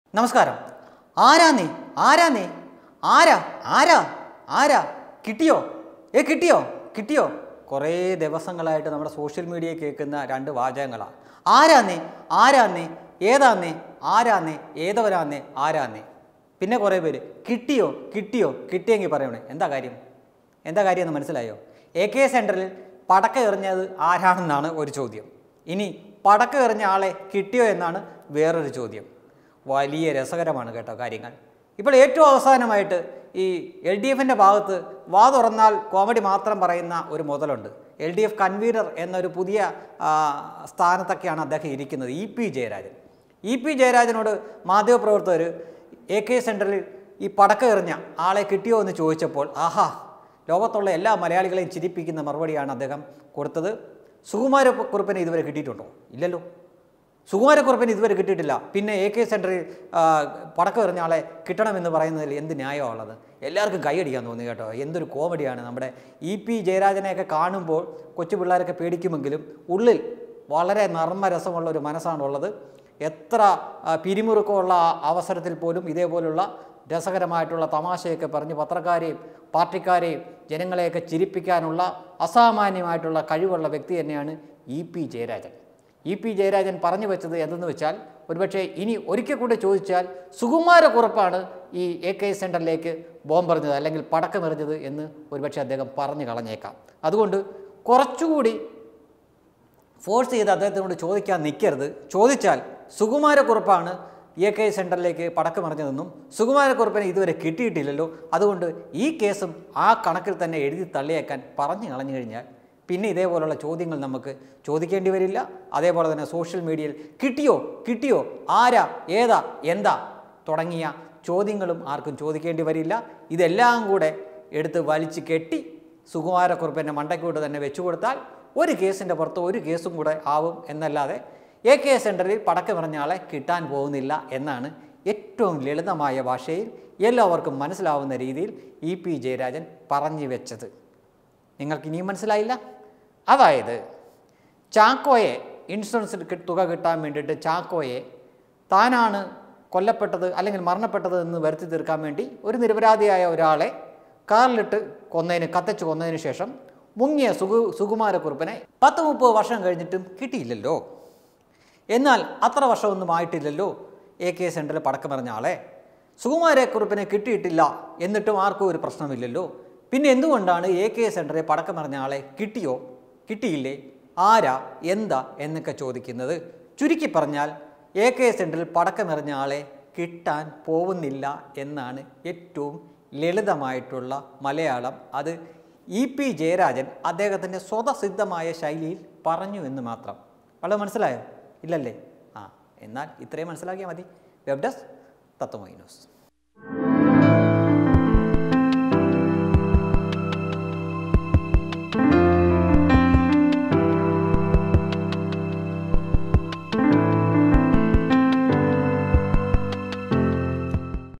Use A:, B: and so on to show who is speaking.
A: നമസ്കാരം ആരാ നീ ആരാ നീ ആരാ ആരാ ആരാ കിട്ടിയോ ഏ കിട്ടിയോ കിട്ടിയോ കുറേ ദിവസങ്ങളായിട്ട് നമ്മുടെ സോഷ്യൽ മീഡിയയിൽ കേൾക്കുന്ന രണ്ട് വാചകങ്ങളാണ് ആരാ നീ ആരാ നീ ഏതാ നീ ആരാ നീ ഏതവരാ നീ ആരാ നീ പിന്നെ കുറേ പേര് കിട്ടിയോ കിട്ടിയോ കിട്ടിയെങ്കിൽ പറയണേ എന്താ കാര്യം എന്താ കാര്യം എന്ന് മനസ്സിലായോ എ കെ സെൻറ്ററിൽ പടക്ക എറിഞ്ഞത് ആരാണെന്നാണ് ഒരു ചോദ്യം ഇനി പടക്ക എറിഞ്ഞ ആളെ കിട്ടിയോ എന്നാണ് വേറൊരു ചോദ്യം വലിയ രസകരമാണ് കേട്ടോ കാര്യങ്ങൾ ഇപ്പോൾ ഏറ്റവും അവസാനമായിട്ട് ഈ എൽ ഡി എഫിൻ്റെ ഭാഗത്ത് വാ തുറന്നാൽ കോമഡി മാത്രം പറയുന്ന ഒരു മുതലുണ്ട് എൽ ഡി എഫ് കൺവീനർ എന്നൊരു പുതിയ ആ, സ്ഥാനത്തൊക്കെയാണ് അദ്ദേഹം ഇരിക്കുന്നത് E P Jayarajan E P ജയരാജനോട് മാധ്യമപ്രവർത്തകർ എ കെ സെൻറ്ററിൽ ഈ പടക്കം എറിഞ്ഞ ആളെ കിട്ടിയോ എന്ന് ചോദിച്ചപ്പോൾ ആഹാ ലോകത്തുള്ള എല്ലാ മലയാളികളെയും ചിരിപ്പിക്കുന്ന മറുപടിയാണ് അദ്ദേഹം കൊടുത്തത് സുകുമാരക്കുറുപ്പിനെ ഇതുവരെ കിട്ടിയിട്ടുണ്ടോ ഇല്ലല്ലോ സുകുമാരക്കുറുപ്പിന് ഇതുവരെ കിട്ടിയിട്ടില്ല പിന്നെ എ കെ സെൻറ്ററിൽ ആ, പടക്കം എറിഞ്ഞ ആളെ കിട്ടണമെന്ന് പറയുന്നതിൽ എന്ത് ന്യായമാണ് ഉള്ളത് എല്ലാവർക്കും കൈയടിക്കാൻ തോന്നി കേട്ടോ എന്തൊരു കോമഡിയാണ് നമ്മുടെ ഇ പി ജയരാജനെയൊക്കെ കാണുമ്പോൾ കൊച്ചു പിള്ളേരൊക്കെ പേടിക്കുമെങ്കിലും ഉള്ളിൽ വളരെ നർമ്മരസമുള്ള ഒരു മനസ്സാണുള്ളത് എത്ര ആ, പിരിമുറുക്കമുള്ള ആ അവസരത്തിൽ പോലും ഇതേപോലുള്ള രസകരമായിട്ടുള്ള തമാശയൊക്കെ പറഞ്ഞ് പത്രക്കാരെയും പാർട്ടിക്കാരെയും ജനങ്ങളെയൊക്കെ ചിരിപ്പിക്കാനുള്ള അസാമാന്യമായിട്ടുള്ള കഴിവുള്ള വ്യക്തി തന്നെയാണ് E P Jayarajan E P Jayarajan പറഞ്ഞു വെച്ചത് എന്തെന്ന് വെച്ചാൽ ഒരുപക്ഷെ ഇനി ഒരിക്കൽ കൂടെ ചോദിച്ചാൽ സുകുമാരക്കുറപ്പാണ് ഈ എ കെ സെൻറ്ററിലേക്ക് ബോംബെറിഞ്ഞത് അല്ലെങ്കിൽ പടക്കമെറിഞ്ഞത് എന്ന് ഒരുപക്ഷെ അദ്ദേഹം പറഞ്ഞു കളഞ്ഞേക്കാം അതുകൊണ്ട് കുറച്ചുകൂടി ഫോഴ്സ് ചെയ്ത് അദ്ദേഹത്തിനോട് ചോദിക്കാൻ നിൽക്കരുത് ചോദിച്ചാൽ സുകുമാരക്കുറുപ്പാണ് എ കെ സെൻറ്ററിലേക്ക് പടക്കമറിഞ്ഞതെന്നും സുകുമാരക്കുറുപ്പിനെ ഇതുവരെ കിട്ടിയിട്ടില്ലല്ലോ അതുകൊണ്ട് ഈ കേസും ആ കണക്കിൽ തന്നെ എഴുതി തള്ളിയേക്കാൻ പറഞ്ഞു കളഞ്ഞു കഴിഞ്ഞാൽ പിന്നെ ഇതേപോലുള്ള ചോദ്യങ്ങൾ നമുക്ക് ചോദിക്കേണ്ടി വരില്ല അതേപോലെ തന്നെ സോഷ്യൽ മീഡിയയിൽ കിട്ടിയോ കിട്ടിയോ ആരാ ഏതാ എന്താ തുടങ്ങിയ ചോദ്യങ്ങളും ആർക്കും ചോദിക്കേണ്ടി വരില്ല ഇതെല്ലാം കൂടെ എടുത്ത് വലിച്ച് കെട്ടി സുകുമാരക്കുറുപ്പിൻ്റെ മണ്ടയ്ക്കോട്ട് തന്നെ വെച്ചു കൊടുത്താൽ ഒരു കേസിൻ്റെ പുറത്ത് ഒരു കേസും കൂടെ ആവും എന്നല്ലാതെ എ കെ സെൻറ്ററിൽ പടക്കമിറഞ്ഞ ആളെ കിട്ടാൻ പോകുന്നില്ല എന്നാണ് ഏറ്റവും ലളിതമായ ഭാഷയിൽ എല്ലാവർക്കും മനസ്സിലാവുന്ന രീതിയിൽ ഇ പി ജയരാജൻ പറഞ്ഞു വെച്ചത് നിങ്ങൾക്ക് ഇനിയും മനസ്സിലായില്ല അതായത് ചാക്കോയെ ഇൻഷുറൻസ് കി- തുക കിട്ടാൻ വേണ്ടിയിട്ട് ചാക്കോയെ താനാണ് കൊല്ലപ്പെട്ടത് അല്ലെങ്കിൽ മരണപ്പെട്ടത് എന്ന് വരുത്തി തീർക്കാൻ വേണ്ടി ഒരു നിരപരാധിയായ ഒരാളെ കാറിലിട്ട് കൊന്നതിന് കത്തിച്ച് കൊന്നതിന് ശേഷം മുങ്ങിയ സുഗു സുകുമാരക്കുറുപ്പിനെ പത്ത് മുപ്പത് വർഷം കഴിഞ്ഞിട്ടും കിട്ടിയില്ലല്ലോ എന്നാൽ അത്ര വർഷമൊന്നും ആയിട്ടില്ലല്ലോ എ കെ സെൻറ്ററിൽ പടക്കമറിഞ്ഞ ആളെ സുകുമാരക്കുറുപ്പിനെ കിട്ടിയിട്ടില്ല എന്നിട്ടും ആർക്കും ഒരു പ്രശ്നമില്ലല്ലോ പിന്നെ എന്തുകൊണ്ടാണ് എ കെ സെൻറ്ററിൽ പടക്കമറിഞ്ഞ ആളെ കിട്ടിയോ കിട്ടിയില്ലേ ആരാ എന്താ എന്നൊക്കെ ചോദിക്കുന്നത് ചുരുക്കി പറഞ്ഞാൽ എ കെ സെൻറ്ററിൽ പടക്കമെറിഞ്ഞ ആളെ കിട്ടാൻ പോകുന്നില്ല എന്നാണ് ഏറ്റവും ലളിതമായിട്ടുള്ള മലയാളം അത് ഇ പി ജയരാജൻ അദ്ദേഹത്തിൻ്റെ സ്വതസിദ്ധമായ ശൈലിയിൽ പറഞ്ഞു എന്ന് മാത്രം വളരെ മനസ്സിലായോ ഇല്ലല്ലേ ആ എന്നാൽ ഇത്രയും മനസ്സിലാക്കിയാൽ മതി വെബ് ഡെസ്ക് തത്വമൈ ന്യൂസ്